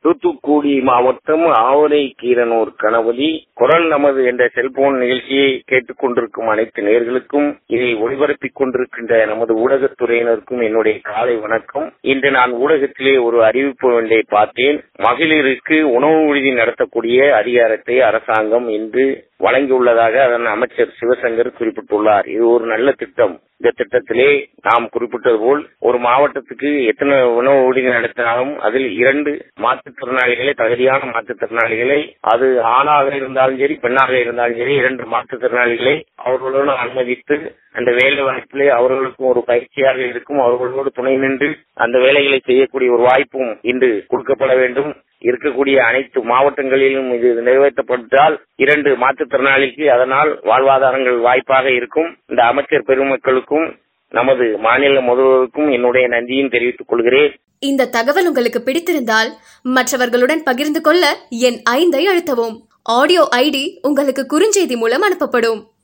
தூத்துக்குடி மாவட்டம் ஆவரை கீரனூர் கணபதி குரல் நமது என்ற செல்போன் நிகழ்ச்சியை கேட்டுக் கொண்டிருக்கும் அனைத்து நேர்களுக்கும் இதை ஒளிபரப்பிக் கொண்டிருக்கின்ற நமது ஊடகத்துறையினருக்கும் என்னுடைய காலை வணக்கம் இன்று நான் ஊடகத்திலே ஒரு அறிவிப்பு ஒன்றை பார்த்தேன் மகளிருக்கு உணவு விடுதி நடத்தக்கூடிய அதிகாரத்தை அரசாங்கம் இன்று வழங்கியுள்ளதாக அதன் அமைச்சர் சிவசங்கர் குறிப்பிட்டுள்ளார் இது ஒரு நல்ல திட்டம் இந்த திட்டத்திலே நாம் குறிப்பிட்டது போல் ஒரு மாவட்டத்துக்கு எத்தனை உணவு விடுதி நடத்தினாலும் அதில் இரண்டு மாற்றுத்திறனாளிகளை தகுதியான மாற்றுத்திறனாளிகளை அது ஆணாக இருந்தாலும் சரி பெண்ணாக இருந்தாலும் சரி இரண்டு மாற்றுத்திறனாளிகளை அவர்களுடன் அனுமதித்து அந்த வேலை வாய்ப்பிலே அவர்களுக்கும் ஒரு பயிற்சியாக இருக்கும் அவர்களோடு துணை நின்று அந்த வேலைகளை செய்யக்கூடிய ஒரு வாய்ப்பும் இன்று கொடுக்கப்பட வேண்டும் இருக்கக்கூடிய அனைத்து மாவட்டங்களிலும் இது நிறைவேற்றப்பட்டால் இரண்டு மாற்றுத்திறனாளிக்கு அதனால் வாழ்வாதாரங்கள் வாய்ப்பாக இருக்கும் இந்த அமைச்சர் பெருமக்களுக்கும் நமது மாநில முதல்வருக்கும் என்னுடைய நன்றியும் தெரிவித்துக் கொள்கிறேன் இந்த தகவல் உங்களுக்கு பிடித்திருந்தால் மற்றவர்களுடன் பகிர்ந்து கொள்ள என் ஐந்தை அழுத்தவும் ஆடியோ ஐடி உங்களுக்கு குறுஞ்செய்தி மூலம் அனுப்பப்படும்